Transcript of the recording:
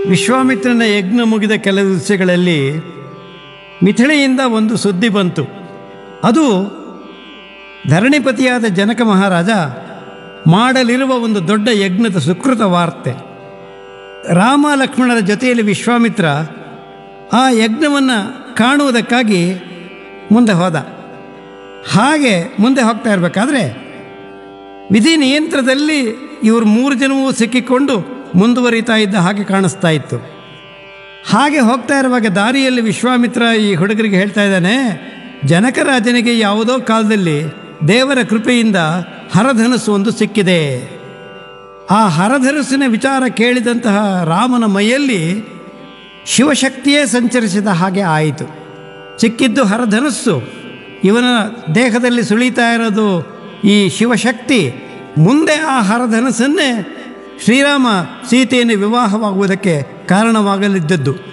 ವಿಶ್ವಾಮಿತ್ರನ ಯಜ್ಞ ಮುಗಿದ ಕೆಲ ದಿವಸಗಳಲ್ಲಿ ಮಿಥಿಳೆಯಿಂದ ಒಂದು ಸುದ್ದಿ ಬಂತು ಅದು ಧರಣಿಪತಿಯಾದ ಜನಕ ಮಹಾರಾಜ ಮಾಡಲಿರುವ ಒಂದು ದೊಡ್ಡ ಯಜ್ಞದ ಸುಕೃತ ವಾರ್ತೆ ರಾಮ ಲಕ್ಷ್ಮಣರ ಜೊತೆಯಲ್ಲಿ ವಿಶ್ವಾಮಿತ್ರ ಆ ಯಜ್ಞವನ್ನು ಕಾಣುವುದಕ್ಕಾಗಿ ಮುಂದೆ ಹೋದ ಹಾಗೆ ಮುಂದೆ ಹೋಗ್ತಾ ಇರಬೇಕಾದ್ರೆ ವಿಧಿ ನಿಯಂತ್ರದಲ್ಲಿ ಇವರು ಮೂರು ಜನವೂ ಸಿಕ್ಕಿಕೊಂಡು ಮುಂದುವರಿತಾ ಇದ್ದ ಹಾಗೆ ಕಾಣಿಸ್ತಾ ಇತ್ತು ಹಾಗೆ ಹೋಗ್ತಾ ಇರುವಾಗ ದಾರಿಯಲ್ಲಿ ವಿಶ್ವಾಮಿತ್ರ ಈ ಹುಡುಗರಿಗೆ ಹೇಳ್ತಾ ಇದ್ದಾನೆ ಜನಕರಾಜನಿಗೆ ಯಾವುದೋ ಕಾಲದಲ್ಲಿ ದೇವರ ಕೃಪೆಯಿಂದ ಹರಧನಸ್ಸು ಒಂದು ಸಿಕ್ಕಿದೆ ಆ ಹರಧನಸ್ಸಿನ ವಿಚಾರ ಕೇಳಿದಂತಹ ರಾಮನ ಮೈಯಲ್ಲಿ ಶಿವಶಕ್ತಿಯೇ ಸಂಚರಿಸಿದ ಹಾಗೆ ಆಯಿತು ಸಿಕ್ಕಿದ್ದು ಹರಧನಸ್ಸು ಇವನ ದೇಹದಲ್ಲಿ ಸುಳಿತಾ ಇರೋದು ಈ ಶಿವಶಕ್ತಿ ಮುಂದೆ ಆ ಹರಧನಸ್ಸನ್ನೇ ಶ್ರೀರಾಮ ಸೀತೆಯನ್ನು ವಿವಾಹವಾಗುವುದಕ್ಕೆ ಕಾರಣವಾಗಲಿದ್ದದ್ದು